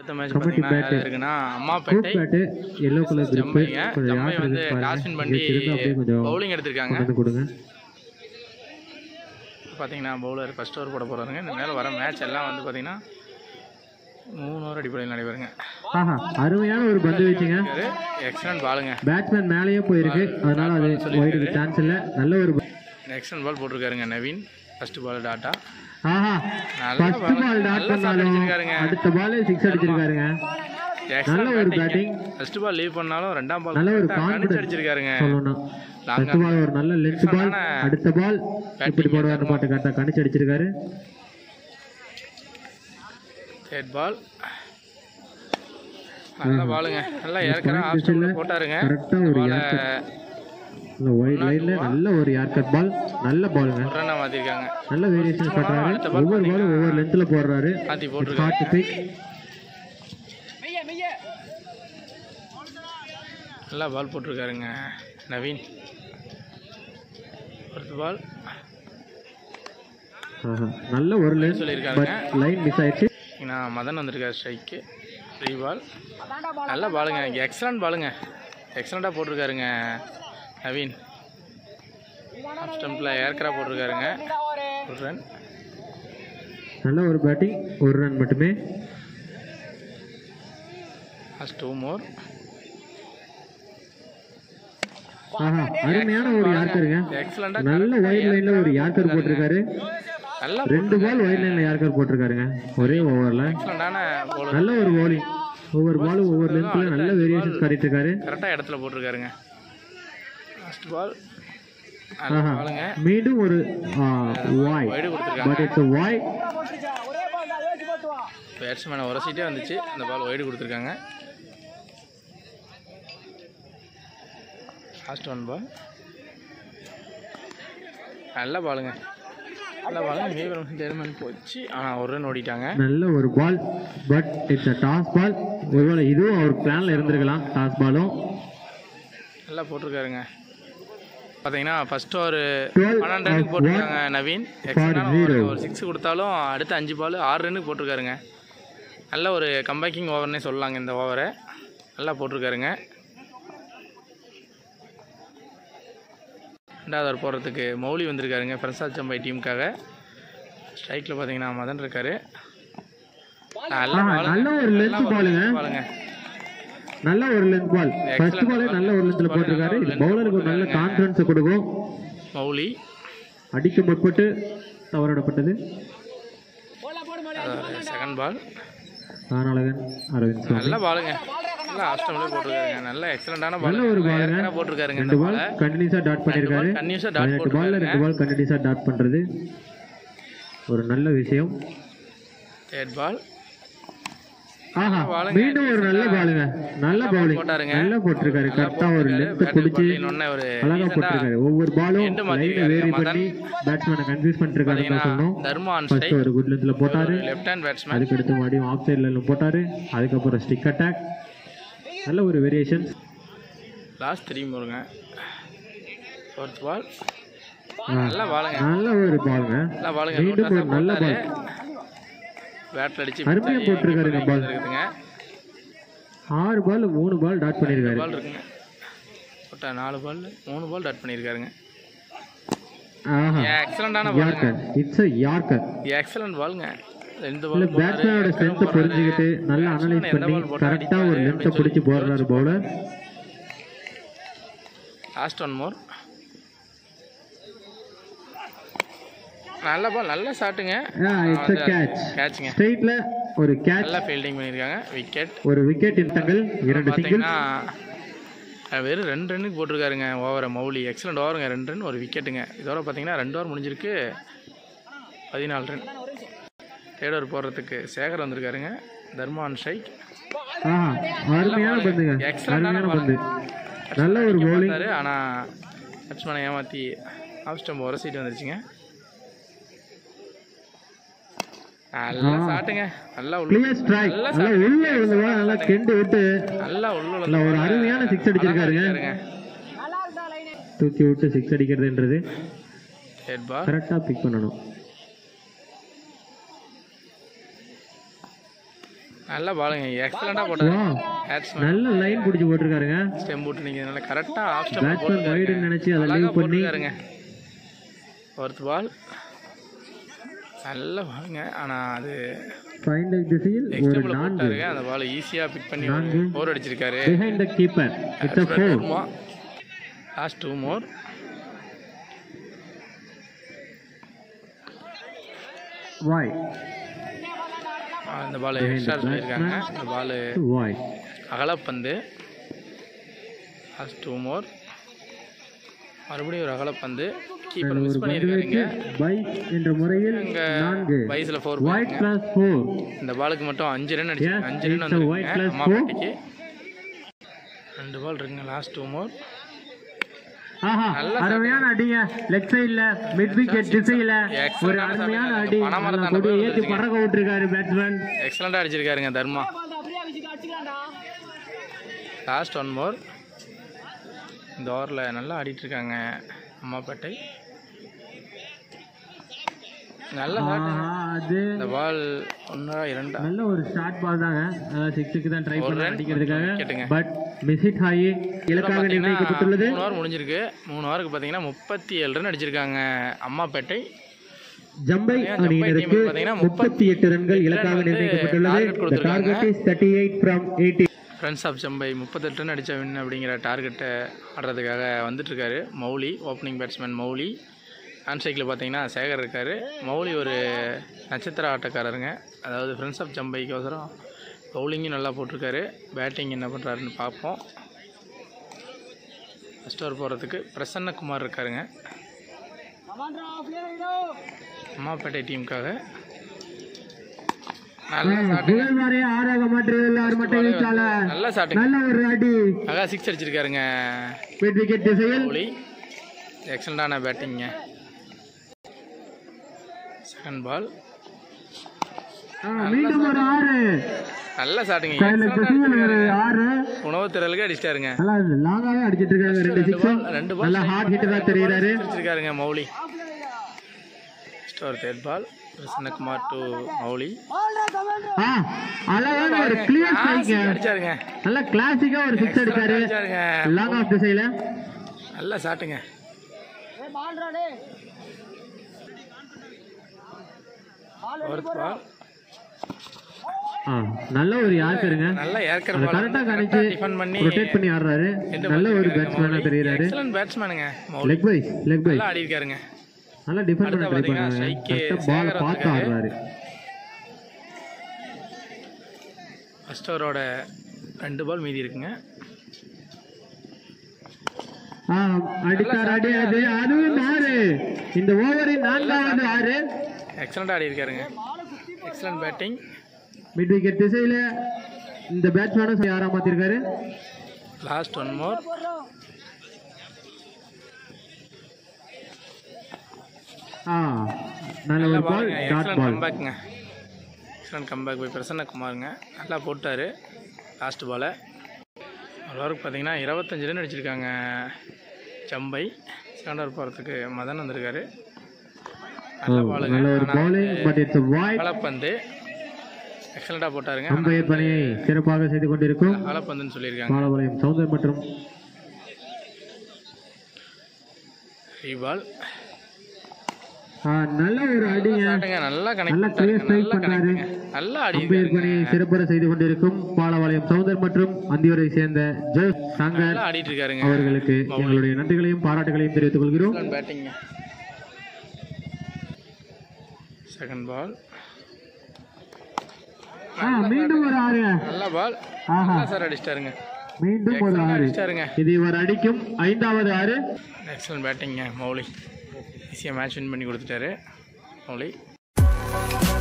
அடுத்த மேட்ச் கபடி பார்த்தீங்கன்னா bat. யார் இருக்குன்னா Ammapettai group bat yellow colour group ஜம்மைங்க கொஞ்சம் ஜம்மை யார் வந்து இருக்குன்னு டாஸ்வின் பாருங்க பண்ணி இங்க திரும்ப அப்படியே கொஞ்சம் பவுலிங் எடுத்திருக்காங்க கொண்டு வந்து கொடுங்க பார்த்தீங்கன்னா பவுலர் ஃபர்ஸ்ட் ஓவர் போட போகிறாருங்க இந்த மேலே வர மேட்ச் எல்லாம் வந்து பார்த்தீங்கன்னா மூணு ஓவர் அடிப்படையில் நடைபெறுங்க ஆஹா அருமையான ஒரு பந்து வச்சுங்க எக்ஸலன்ட் பாலுங்க பேட்ஸ்மேன் மேலேயே போயிருக்கு அதனால அது ஒயிடுக்கு சான்ஸ் இல்லை நல்ல ஒரு ball. எக்ஸலன்ட் பால் போட்டிருக்காருங்க நவீன் ஃபர்ஸ்ட் பால் டாட்டா ஆஹா நல்ல ஃபர்ஸ்ட் ball. பால் டாட் நல்ல shot பண்ணாலும் அடிச்சிருக்காருங்க. நல்ல அடுத்த பாலே சிக்ஸ் அடிச்சிருக்காருங்க நல்ல ஒரு பேட்டிங் ஃபர்ஸ்ட் பால் லீவ் பண்ணாலும் ரெண்டாம் பால் நல்ல ஒரு கணிச்சு கான்பிடன்ஸ் அடிச்சிருக்காருங்க சொல்லணும் Long ஃபர்ஸ்ட் பால் ஒரு நல்ல லென்த் பால் Excellent-ஆன அடுத்த பால் இப்படி போடுவார்னு பாட்டு கரெக்டாக கணிச்சு அடிச்சிருக்காரு தேர்ட் பால் நல்ல பாலுங்க நல்லா ஏற்கனவே ஆஃப் ஸ்டம்பில் போட்டாருங்க கரெக்டாக ஒரு பாலை யார்கட் இந்த ஒயிட் லைன்ல நல்ல ஒரு யார்கட் பால் நல்ல பாலுங்க ஒரு ரன்னாக மாற்றிருக்காங்க நல்ல வேரியேஷன் பண்றாரு ஒவ்வொரு பாலும் ஒவ்வொரு லென்த்ல போடுறாரு மாற்றி போட்டிருக்காங்க ஹார்ட் டு பிக் நல்லா பால் போட்டிருக்காருங்க நவீன் அடுத்த பால் நல்ல ஒரு லென்த் சொல்லியிருக்காருங்க லைன் மிஸ் ஆயிடுச்சு நான் மதன் வந்திருக்காரு ஸ்ட்ரைக்கு ஃப்ரீ பால் நல்ல பாலுங்க எக்ஸலண்ட் பாலுங்க எக்ஸலண்ட்டாக போட்டிருக்காருங்க நவீன் ஆஃப் ஸ்டம்பில் ஏர்க்ரா போட்டிருக்காருங்க ஒரு ரன் நல்ல ஒரு பேட்டிங் ஒரு ரன் மட்டுமே லாஸ்ட் டூ மோர் ஆஹா அருமையான ஒரு யார்கருங்க எக்ஸலண்டாக நல்ல ஒயிட் லைன்ல ஒரு யார்கர் போட்டிருக்காரு நல்லா ரெண்டு பால் ஒயிட் லைன்ல யார்கர் போட்டிருக்காருங்க ஒரே ஓவர்ல எக்ஸலண்டான போலர் நல்ல ஒரு bowling ஒவ்வொரு பாலும் ஒவ்வொரு லென்த்ல நல்ல வேரியேஷன்ஸ் காட்டிட்டு இருக்காரு கரெக்டாக இடத்துல போட்டிருக்காருங்க லாஸ்ட் பால் நல்ல ஆஹா பாலுங்க மீண்டும் ஒரு வாய் வைடு கொடுத்துருக்காங்க பட் இட்ஸ் வாய் பேட்ஸ்மேனை உரசிட்டே வந்துச்சு அந்த பால் வைடு கொடுத்துருக்காங்க லாஸ்ட் ஒன் பால் நல்ல பாலுங்க நல்ல பாலுங்க மீவரம் ஜெர்மன் போச்சு ஆனால் ஒரு ரன் ஓடிட்டாங்க நல்ல ஒரு ball but it's a toss ball ஒருவேளை இதுவும் அவர் பிளான்ல இருந்திருக்கலாம் டாஸ் பாலும் நல்லா போட்டிருக்காருங்க பார்த்தீங்கன்னா ஃபர்ஸ்ட் ஒரு 12 பன்னெண்டு ரன்னுக்கு of போட்டிருக்காங்க நவீன் எக்ஸ்ட்ரா zero. ஒரு சிக்ஸ் கொடுத்தாலும் அடுத்த அஞ்சு பால் ஆறு ரன்னுக்கு போட்டிருக்காருங்க நல்ல ஒரு கம்பேக்கிங் ஓவர்னே சொல்லலாங்க இந்த ஓவரை நல்லா போட்டிருக்காருங்க ரெண்டாவது ஓவர் போடுறதுக்கு மௌலி வந்திருக்காருங்க பிரசாத் சம்பை டீமுக்காக ஸ்ட்ரைக்கில் பார்த்தீங்கன்னா மதன் இருக்காரு நல்ல ஆஹா, பாலுங்க. நல்ல ஒரு நல்ல length பாலுங்க. பாலுங்க நல்ல ஒரு லென்த் பால் ஃபர்ஸ்ட் பாலே நல்ல ஒரு லென்த்ல போட்டிருக்காரு இது பவுலருக்கு ஒரு நல்ல கான்ஃபிடன்ஸ் கொடுக்கும் மௌலி அடிக்க முற்பட்டு தவறிடப்பட்டது செகண்ட் பால் தானழகன் அரவிந்த் சுவாமி நல்ல பாலுங்க நல்ல ஆஸ்டம்லேயே போட்டிருக்காருங்க நல்ல எக்ஸலண்டான பால் நல்ல ஒரு பாலுங்க ஏற்கனவே போட்டிருக்காருங்க ரெண்டு இந்த பால் பாலை கண்டினியூஸா டாட் பண்ணியிருக்காரு கன்யூஸாக டாட் பதினெட்டு பால்ல போட்டிருக்காருங்க ரெண்டு பால் கண்டினியூஸா டாட் பண்றது ஒரு நல்ல விஷயம் தேர்ட் பால் ஆஹா பாலுங்க. மீண்டும் ஒரு நல்ல பாலுங்க நல்ல பவுலிங் போட்டாருங்க. நல்லா போட்டிருக்காரு கரெக்டா ஒரு லென்த் பிடிச்சி இன்னொன்னே ஒரு அழகா போட்டிருக்காரு ஒவ்வொரு பாலும் எண்டு லைனை மாத்திருக்காரு வேரி மதன். பண்ணி பேட்ஸ்மேனை கன்ஃபியூஸ் பண்ணிருக்காருன்னு தான் சொல்லணும் தர்மா ஆன் ஃபர்ஸ்ட் ஒரு குட் லென்த்ல போட்டாரு லெஃப்ட் ஹேண்ட் பேட்ஸ்மேன் அதுக்கடுத்து மறுபடியும் ஆஃப் சைட்ல போட்டாரு அதுக்கப்புறம் ஸ்டிக் அட்டாக் நல்ல ஒரு வேரியேஷன்ஸ் லாஸ்ட் த்ரீ முருங்க ஃபோர்த் பால் நல்ல பாலுங்க நல்ல ஒரு பாலுங்க நல்ல பாலுங்க மீண்டும் ஒரு நல்ல பால் பேட்டில் அடிச்சு அருமையா போட்டிருக்காருங்க ball. இருக்குதுங்க ஆறு பால் மூணு பால் டாட் பண்ணிருக்காரு பால் இருக்குங்க போட்டா நாலு பால் மூணு பால் டாட் பண்ணியிருக்காருங்க ஆஹா எக்ஸலண்டான பாலுங்க yorker it's a yorker excellent பாலுங்க ரெண்டு இல்ல பால் பேட்ஸ்மேனோட ஸ்ட்ரென்த்தை புரிஞ்சுக்கிட்டு நல்லா அனலைஸ் பண்ணி கரெக்டா ஒரு லென்த்தை பிடிச்சி போடுறாரு பவுலர் லாஸ்ட் ஒன் மோர் நல்ல பால் நல்ல ஷாட்டுங்க இட்ஸ் அ கேட்ச் கேட்சுங்க ஸ்ட்ரெயிட்ல ஒரு கேட்ச் நல்லா ஃபீல்டிங் பண்ணியிருக்காங்க விக்கெட் ஒரு விக்கெட் இன்டங்கள் இரண்டு சிங்கிள் பார்த்தீங்கன்னா அஹ், வெறும் ரெண்டு ரன்னுக்கு போட்டிருக்காருங்க ஓவரை மௌலி எக்ஸலண்ட் ஓவருங்க ரெண்டு ரன் ஒரு விக்கெட்டுங்க இதோட பார்த்தீங்கன்னா ரெண்டு ஓவர் முடிஞ்சிருக்கு பதினாலு ரன் தேர்ட் ஓவர் போடுறதுக்கு சேகர் வந்திருக்காருங்க தர்மான் ஷைக் ஆஹா அருமையான பந்துங்க எக்ஸலண்டான அருமையான பந்து நல்ல ஒரு bowling பார்த்தாரு ஆனால் பேட்ஸ்மேனை ஏமாற்றி ஆஃப் ஸ்டம்ப் உரசிட்டு வந்துருச்சுங்க நல்லா சாட்டுங்க நல்லா உள்ள கிளியர் ஸ்ட்ரைக் நல்லா உள்ள விழுந்தவா நல்லா கெண்டு விட்டு நல்லா உள்ள நல்ல ஒரு அருமையான சிக்ஸ் அடிச்சிருக்காருங்க தூக்கி விட்டு சிக்ஸ் அடிக்கிறதுன்றது ஹெட் பால் கரெக்டா பிக் பண்ணணும் நல்லா பாலுங்க எக்ஸலண்டாக போட்டாரு வா பேட்ஸ்மேன் நல்ல லைன் பிடிச்சி போட்டிருக்காருங்க ஸ்டெம் போட்டு நீங்கள் நல்லா கரெக்டாக ஆஃப் ஸ்டெம் பேட்ஸ்மேன் வைடுன்னு நினைச்சு அதை அழகாக லீவ் பண்ணி போட்டுருக்காருங்க ஒருத்து பால் நல்ல பாலுங்க ஆனால் அது ஃபைண்ட் திசையில் ஒரு எக்ஸ்டெம்பிள் நான்கு போட்டாருங்க அந்த பால் ஈஸியாக பிக் பண்ணி நான்கு. ஃபோர் அடிச்சிருக்காரு behind the keeper it's a four last two more wide அந்த பால் எக்ஸ்ட்ரா சொல்லியிருக்காங்க அந்த பால் வாய் அகலப்பந்து லாஸ்ட் டூ மோர் மறுபடியும் ஒரு அகலப்பந்து கீப்பர் மிஸ் ஒரு பந்து பண்ணியிருக்காருங்க வச்சு பைஸ் என்ற முறையில் இங்க நான்கு வயசுல ஃபோர் ஒயிட் பிளஸ் ஃபோர் இந்த பாலுக்கு மட்டும் அஞ்சு ரன் அடிச்சு Yes, அஞ்சு ரன் it's a white வந்து plus அம்மா four. பேட்டைக்கு ரெண்டு பால் இருக்குங்க லாஸ்ட் டூ மோர் ஆஹா நல்ல அருமையான அடிங்க லெக் சைடுல மிட் விக்கெட் திசையில Excellent ஒரு ஆன அருமையான shot. அடி பணமரத்தாண்ட நல்லா கொடியை போய் ஏத்தி வந்துருச்சுங்க. பறக்க விட்டுருக்காரு பேட்ஸ்மேன் எக்ஸலண்டாக அடிச்சிருக்காருங்க தர்மா லாஸ்ட் ஒன் மோர் இந்த ஓவரில் நல்லா ஆடிட்டு இருக்காங்க அம்மாப்பேட்டை நல்லா அது இந்த பால் ஒன்றா இரண்டா நல்ல ஒரு ஷார்ட் பால் தாங்க சிக்ஸுக்கு தான் ட்ரை ஒரு பண்ண run, அடிக்கிறதுக்காக கேட்டுங்க. பட் மிஸ் இட் ஆகி இலக்காக நிர்ணயிக்கப்பட்டுள்ளது மூணு ஓவர் முடிஞ்சிருக்கு மூணு ஓவருக்கு பார்த்தீங்கன்னா முப்பத்தி ஏழு ரன் அடிச்சிருக்காங்க அம்மாப்பேட்டை ஜம்பை ஜம்பை அணியினருக்கு டீமுக்கு பார்த்தீங்கன்னா முப்பத்தி எட்டு ரன்கள் இலக்காக வந்து நிர்ணயிக்கப்பட்டுள்ளது target கொடுத்திருக்காங்க. Target is thirty eight from eighty friends of Chembai முப்பத்தெட்டு ரன் அடித்த வின் அப்படிங்கிற டார்கெட்டை ஆடுறதுக்காக வந்துட்டுருக்காரு Mouli opening batsman Mouli hand cycle பார்த்தீங்கன்னா சேகர் இருக்கார் மௌலி ஒரு நட்சத்திர ஆட்டக்காரருங்க அதாவது ஃப்ரெண்ட்ஸ் ஆஃப் ஜம்பைக்கோசரம் பவுலிங்கும் நல்லா போட்டிருக்காரு பேட்டிங் என்ன பண்ணுறாருன்னு பார்ப்போம் ஃபஸ்ட் ஓவர் போகிறதுக்கு பிரசன்னகுமார் இருக்காருங்க அம்மாப்பேட்டை டீமுக்காக நல்ல சாட்டுங்க புகழ்மாரே ஆறாக மாற்றியுள்ளார் மட்டை வீச்சாளர் நல்ல சாட்டுங்க நல்ல ஒரு அடி அழகா சிக்ஸ் அடிச்சிருக்காருங்க மிட் விக்கெட் திசையில் கோலி எக்ஸலண்டான பேட்டிங்க செகண்ட் பால் ஆ, மீண்டும் ஒரு ஆறு நல்ல சாட்டுங்க கையில திசையில் ஒரு ஆறு உணவு திரளுக்கு அடிச்சிட்டாருங்க நல்லா லாங்காவே அடிச்சிட்டு இருக்காங்க ரெண்டு ரெண்டு சிக்ஸும் பால் ரெண்டு பால் நல்லா ஹார்ட் ஹிட் தான் தெரியுறாரு அடிச்சிருக்காருங்க மௌலி ஒரு third ball Prasannakumar to Mouli ஆ அழகான ஒரு கிளியர் ஸ்ட்ரைக் அடிச்சாருங்க நல்லா கிளாசிக்கா ஒரு சிக்ஸ் அடிச்சாரு அடிச்சாருங்க லாங் ஆஃப் திசையில நல்ல சாட்டுங்க ஒரு பால் ஆ, நல்ல ஒரு யாருங்க நல்ல ஏற்கர் அதை பால் கரெக்டா கணிச்சு டிஃபன் பண்ணி ரொட்டேட் பண்ணி ஆடுறாரு நல்ல ஒரு பேட்ஸ்மேனா தெரியுறாரு எக்ஸலன்ட் பேட்ஸ்மேனுங்க Mouli leg byes leg byes நல்லா ஆடி இருக்காருங்க நல்லா டிஃபெண்ட் பண்ண ட்ரை பாத்தீங்கன்னா பண்ணாங்க strike கரெக்டா பால் சேகர் பார்த்து வந்திருக்காரு. ஆடுறாரு ஃபர்ஸ்ட் ஓவரோட ரெண்டு பால் மீதி இருக்குங்க ஆ, அடித்தார் அடி அது அதுவும் ஆறு இந்த ஓவரின் நான்காவது ஆறு எக்ஸலண்ட் ஆடி இருக்காருங்க எக்ஸலண்ட் பேட்டிங் மிட் விக்கெட் திசையில இந்த பேட்ஸ்மேனும் யாரா மாத்திருக்காரு லாஸ்ட் ஒன் மோர் ஆ நல்ல ஒரு பால் டாட் எக்ஸலண்ட் பால் கம்பேக்குங்க எக்ஸலண்ட் கம்பேக் போய் பிரசன்னகுமாருங்க நல்லா போட்டார் லாஸ்ட் பாலை ஒரு ஓவருக்கு பார்த்தீங்கன்னா இருபத்தஞ்சு ரன் அடிச்சிருக்காங்க சம்பை செகண்ட் ஓவர் போகிறதுக்கு மதன் வந்திருக்காரு நல்ல பாலுங்க நல்ல ஒரு ஆனா பவுலிங் பட் இட்ஸ் வாய்ட் அகலப்பந்து எக்ஸலண்ட்டாக போட்டாருங்க அம்பையர் பணியை சிறப்பாக செய்து கொண்டிருக்கும் அகலப்பந்துன்னு சொல்லியிருக்காங்க பாலபாளையம் சௌந்தர் மற்றும் ரீபால் ஆ, நல்ல ஒரு அடிங்க சாட்டுங்க நல்லா கனெக்ட் நல்லா clear strike நல்லா பண்றாரு. கனெக்ட் நல்லா ஆடி அம்பையர் பணியை சிறப்பாக செய்து கொண்டிருக்கும் பாலபாளையம் சௌந்தர் மற்றும் அந்தியூரை சேர்ந்த ஜோஸ் சங்கர் நல்லா ஆடிட்டு இருக்காருங்க அவர்களுக்கு எங்களுடைய நன்றிகளையும் பாராட்டுகளையும் தெரிவித்துக் கொள்கிறோம் பேட்டிங்க செகண்ட் பால் ஆ, மீண்டும் ஒரு ஆறு நல்ல பால் ஆஹா நல்லா சார் அடிச்சிட்டாருங்க மீண்டும் ஒரு ஆறு அடிச்சிட்டாருங்க இது இவர் அடிக்கும் ஐந்தாவது ஆறு எக்ஸலன்ட் பேட்டிங்க மௌலி ஈஸியாக மேட்ச் வின் பண்ணி கொடுத்துட்டாரு மௌலி